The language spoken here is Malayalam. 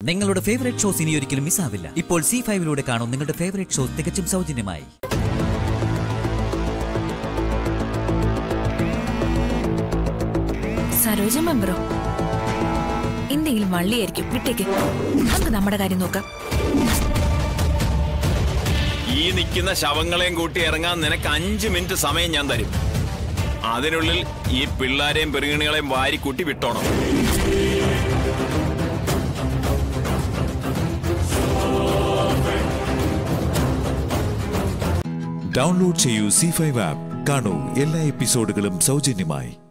നിങ്ങളുടെ ഫേവറേറ്റ് ഷോസ് ഇനി ഒരിക്കലും മിസ്സാവില്ല ഇപ്പോൾ സി ഫൈവിലൂടെ കാണും നിങ്ങളുടെ ഫേവറേറ്റ് ഷോസ് തികച്ചും സൗജന്യമായി സരോജ മെമ്പറോ എന്തെങ്കിലും വള്ളിയായിരിക്കും വിട്ടേക്ക് നമുക്ക് നമ്മുടെ കാര്യം നോക്കാം ഈ നിൽക്കുന്ന ശവങ്ങളെയും കൂട്ടി ഇറങ്ങാൻ നിനക്ക് അഞ്ച് മിനിറ്റ് സമയം ഞാൻ തരും അതിനുള്ളിൽ ഈ പിള്ളാരെയും പെറുകിണികളെയും വാരി കൂട്ടി വിട്ടോണം ഡൗൺലോഡ് ചെയ്യൂ സി ഫൈവ് ആപ്പ് കാണൂ എല്ലാ എപ്പിസോഡുകളും സൗജന്യമായി